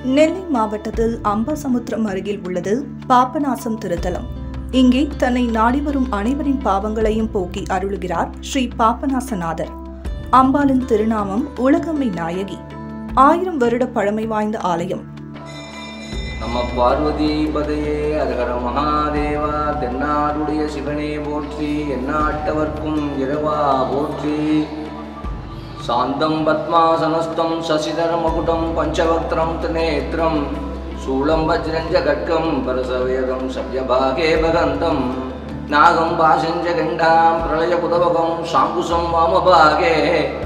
நெல்லை மாவட்டத்தில் அம்பாசமுத்திரம் அருகில் உள்ளது பாபநாசம் திருத்தலம் இங்கே தன்னை நாடி வரும் அனைவரின் பாவங்களையும் போக்கி அருளுகிறார் ஸ்ரீ பாபநாசநாதர் அம்பாளின் திருநாமம் உலகம்மை நாயகி ஆயிரம் வருட பழமை வாய்ந்த ஆலயம் நம்ம பார்வதி பதையே அரகர மகாதேவா தென்னாடுடைய சிவனே போற்றி எந்நாட்டவர்க்கும் இரவா போற்றி சாந்தம் பத்மாசனஸ்தம் சசிதரமகுடம் பஞ்சவக்திரம் திரிநேத்திரம் சூலம் வஜ்ரஞ்ச கட்கம் பரசவேதம் சவ்யபாகே பகந்தம் நாகம் பாசஞ்ச கண்டாம் பிரளய புதவகம் சாங்குசம் வாமபாகே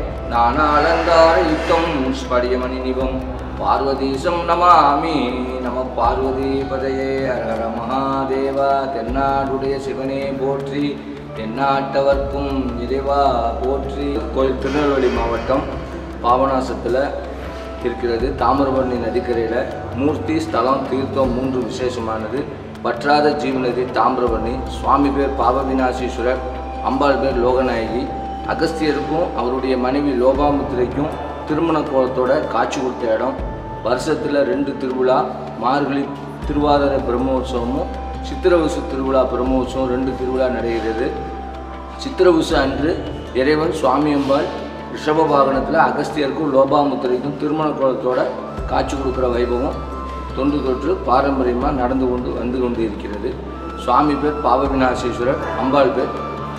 நானாலங்காரயுக்தம் ஸ்படியமணி நிபம் பார்வதீசம் நமாமி நம பார்வதி பதையே அரஹர மகாதேவா தென்னாடுடைய சிவனே போற்றி தென்னாட்டவர்க்கும் இறைவா போற்றி கோயில் திருநெல்வேலி மாவட்டம் பாபநாசத்தில் இருக்கிறது தாமிரபரணி நதிக்கரையில் மூர்த்தி ஸ்தலம் தீர்த்தம் மூன்று விசேஷமானது வற்றாத ஜீவநதி தாமிரபரணி சுவாமி பேர் பாபவிநாசீஸ்வரர் அம்பாள் பேர் லோகநாயகி அகஸ்தியருக்கும் அவருடைய மனைவி லோபாமுத்திரைக்கும் திருமண கோலத்தோட காட்சி கொடுத்த இடம் வருஷத்தில் ரெண்டு திருவிழா மார்கழி திருவாதிரை பிரம்மோற்சவமும் சித்திரவசு திருவிழா பிரம்மோற்சவம் ரெண்டு திருவிழா நடைகிறது சித்திரவுசு அன்று இறைவன் சுவாமியம்பாள் ரிஷப வாகனத்தில் அகஸ்தியருக்கும் லோபாமுத்திரைக்கும் திருமண கோலத்தோட காட்சி கொடுக்குற வைபவம் தொன்று தொற்று பாரம்பரியமாக நடந்து கொண்டு வந்து கொண்டு இருக்கிறது சுவாமி பேர் பாவவிநாசீஸ்வரர் அம்பாள் பேர்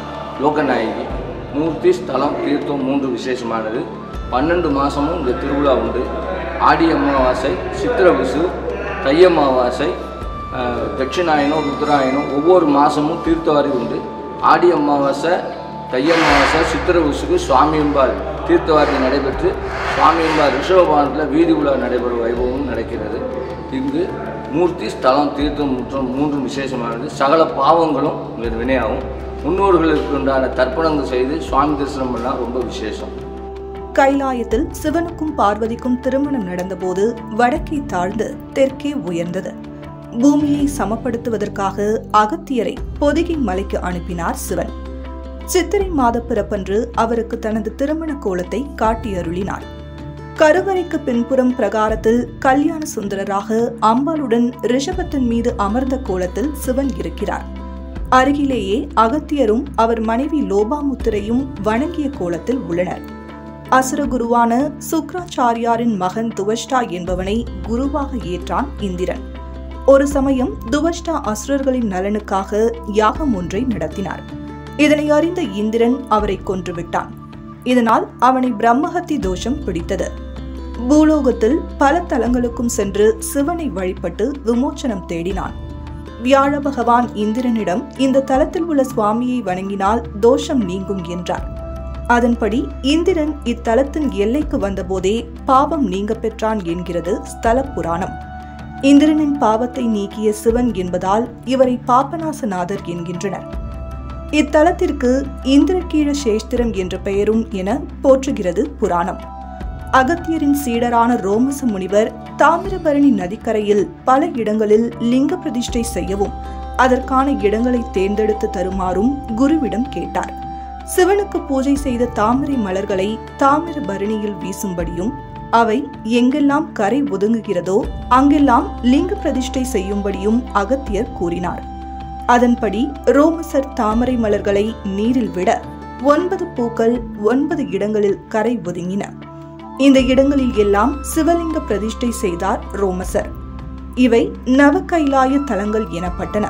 லோகநாயகி மூர்த்தி ஸ்தலம் தீர்த்தம் மூன்று விசேஷமானது பன்னெண்டு மாதமும் இந்த திருவிழா உண்டு ஆடி அமாவாசை சித்திரவிசு தை அமாவாசை ஆஹ், தட்சிணாயனம் ருத்ராயணம் ஒவ்வொரு மாதமும் தீர்த்தவாரி உண்டு ஆடி அமாவாசை தை அமாவாசை சித்திரவிசுக்கு சுவாமியம்பாள் தீர்த்தவாரி நடைபெற்று சுவாமியம்பாள் ரிஷபபானத்தில் வீதி உலா நடைபெறும் வைபவமும் நடக்கிறது இங்கு மூர்த்தி ஸ்தலம் தீர்த்தம் மற்றும் மூன்று விசேஷமானது சகல பாவங்களும் இங்கு வினையாகும் முன்னோர்களுக்கு உண்டான தர்ப்பணங்கள் செய்து சுவாமி தரிசனம் பண்ணால் ரொம்ப விசேஷம் கைலாயத்தில் சிவனுக்கும் பார்வதிக்கும் திருமணம் நடந்தபோது வடக்கே தாழ்ந்து தெற்கே உயர்ந்தது பூமியை சமப்படுத்துவதற்காக அகத்தியரை பொதிகை மலைக்கு அனுப்பினார் சிவன் சித்திரை மாத பிறப்பன்று அவருக்கு தனது திருமண கோலத்தை காட்டி அருளினார் கருவறைக்கு பின்புறம் பிரகாரத்தில் கல்யாண சுந்தரராக அம்பாளுடன் ரிஷபத்தின் மீது அமர்ந்த கோலத்தில் சிவன் இருக்கிறார் அருகிலேயே அகத்தியரும் அவர் மனைவி லோபாமுத்திரையும் வணங்கிய கோலத்தில் உள்ளனர் அசுரகுருவான சுக்ராச்சாரியாரின் மகன் துவஷ்டா என்பவனை குருவாக ஏற்றான் இந்திரன் ஒரு சமயம் துவஷ்டா அசுரர்களின் நலனுக்காக யாகம் ஒன்றை நடத்தினார் இதனை அறிந்த இந்திரன் அவரை கொன்றுவிட்டான் இதனால் அவனை பிரம்மஹத்தி தோஷம் பிடித்தது பூலோகத்தில் பல தலங்களுக்கும் சென்று சிவனை வழிபட்டு விமோச்சனம் தேடினான் வியாழ பகவான் இந்திரனிடம் இந்த தலத்தில் உள்ள சுவாமியை வணங்கினால் தோஷம் நீங்கும் என்றார் அதன்படி இந்திரன் இத்தலத்தின் எல்லைக்கு வந்தபோதே பாவம் நீங்க பெற்றான் என்கிறது ஸ்தல புராணம் இந்திரனின் பாவத்தை நீக்கிய சிவன் என்பதால் இவரை பாபநாசநாதர் என்கின்றனர் இத்தலத்திற்கு இந்திரகீழ சேஷ்திரம் என்ற பெயரும் என போற்றுகிறது புராணம் அகத்தியரின் சீடரான ரோமச முனிவர் தாமிரபரணி நதிக்கரையில் பல இடங்களில் லிங்க பிரதிஷ்டை செய்யவும் அதற்கான இடங்களை தேர்ந்தெடுத்து தருமாறும் குருவிடம் கேட்டார் சிவனுக்கு பூஜை செய்த தாமரை மலர்களை தாமிர பரணியில் வீசும்படியும் அவை எங்கெல்லாம் கரை ஒதுங்குகிறதோ அங்கெல்லாம் லிங்க பிரதிஷ்டை செய்யும்படியும் அகத்தியர் கூறினார் அதன்படி ரோமசர் தாமரை மலர்களை நீரில் விட ஒன்பது பூக்கள் ஒன்பது இடங்களில் கரை ஒதுங்கின இந்த இடங்களில் எல்லாம் சிவலிங்க பிரதிஷ்டை செய்தார் ரோமசர் இவை நவகைலாய தலங்கள் எனப்பட்டன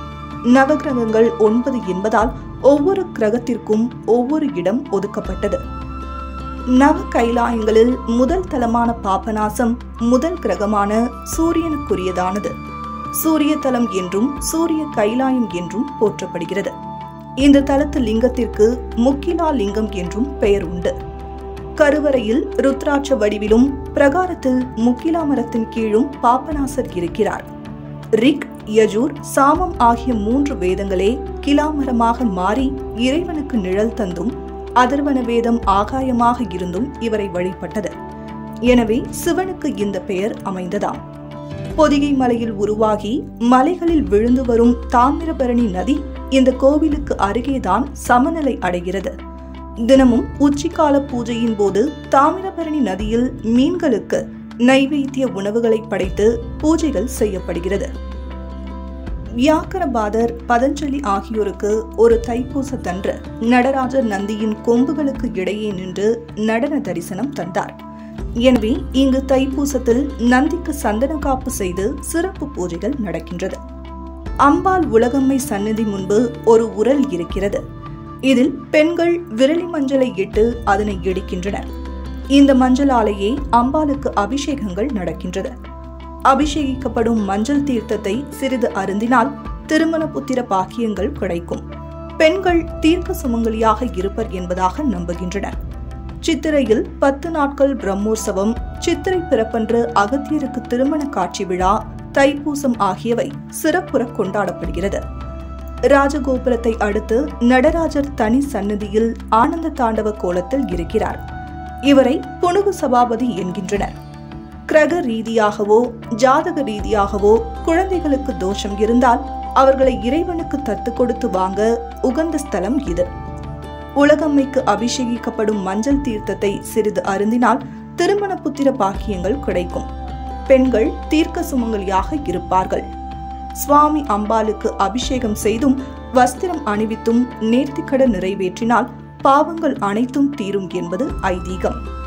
நவகிரகங்கள் ஒன்பது என்பதால் ஒவ்வொரு கிரகத்திற்கும் ஒவ்வொரு இடம் ஒதுக்கப்பட்டது நவ கைலாயங்களில் முதல் தலமான பாபநாசம் முதல் கிரகமான சூரியனுக்குரியதானது சூரிய தலம் என்றும் சூரிய கைலாயம் என்றும் போற்றப்படுகிறது இந்த தலத்து லிங்கத்திற்கு முக்கிலா லிங்கம் என்றும் பெயர் உண்டு கருவறையில் ருத்ராட்ச வடிவிலும் பிரகாரத்தில் முக்கிலா மரத்தின் கீழும் பாபநாசர் இருக்கிறார் ரிக் யஜூர் சாமம் ஆகிய மூன்று வேதங்களே கிலாமரமாக மாறி இறைவனுக்கு நிழல் தந்தும் அதர்வன வேதம் ஆகாயமாக இருந்தும் இவரை வழிபட்டது எனவே சிவனுக்கு இந்த பெயர் அமைந்ததாம் பொதிகை மலையில் உருவாகி மலைகளில் விழுந்து வரும் தாமிரபரணி நதி இந்த கோவிலுக்கு அருகேதான் சமநிலை அடைகிறது தினமும் உச்சிக்கால பூஜையின் போது தாமிரபரணி நதியில் மீன்களுக்கு நைவேத்திய உணவுகளை படைத்து பூஜைகள் செய்யப்படுகிறது வியாக்கரபாதர் பதஞ்சலி ஆகியோருக்கு ஒரு தைப்பூசத்தன்று நடராஜர் நந்தியின் கொம்புகளுக்கு இடையே நின்று நடன தரிசனம் தந்தார் எனவே இங்கு தைப்பூசத்தில் நந்திக்கு சந்தன காப்பு செய்து சிறப்பு பூஜைகள் நடக்கின்றது அம்பாள் உலகம்மை சந்நிதி முன்பு ஒரு உரல் இருக்கிறது இதில் பெண்கள் விரலி மஞ்சளை இட்டு அதனை இடிக்கின்றனர் இந்த மஞ்சளாலேயே அம்பாளுக்கு அபிஷேகங்கள் நடக்கின்றது அபிஷேகிக்கப்படும் மஞ்சள் தீர்த்தத்தை சிறிது அருந்தினால் திருமண புத்திர பாக்கியங்கள் கிடைக்கும் பெண்கள் தீர்க்க சுமங்கலியாக இருப்பர் என்பதாக நம்புகின்றனர் சித்திரையில் பத்து நாட்கள் பிரம்மோற்சவம் சித்திரை பிறப்பன்று அகத்தியருக்கு திருமண காட்சி விழா தைப்பூசம் ஆகியவை சிறப்புற கொண்டாடப்படுகிறது ராஜகோபுரத்தை அடுத்து நடராஜர் தனி சன்னதியில் ஆனந்த தாண்டவ கோலத்தில் இருக்கிறார் இவரை புனுகு சபாபதி என்கின்றனர் கிரக ரீதியாகவோ ஜாதக ரீதியாகவோ குழந்தைகளுக்கு தோஷம் இருந்தால் அவர்களை இறைவனுக்கு தத்து கொடுத்து வாங்க உகந்த ஸ்தலம் இது உலகம்மைக்கு அபிஷேகிக்கப்படும் மஞ்சள் தீர்த்தத்தை சிறிது அருந்தினால் திருமண புத்திர பாக்கியங்கள் கிடைக்கும் பெண்கள் தீர்க்க சுமங்கலியாக இருப்பார்கள் சுவாமி அம்பாளுக்கு அபிஷேகம் செய்தும் வஸ்திரம் அணிவித்தும் நேர்த்திக்கட நிறைவேற்றினால் பாவங்கள் அனைத்தும் தீரும் என்பது ஐதீகம்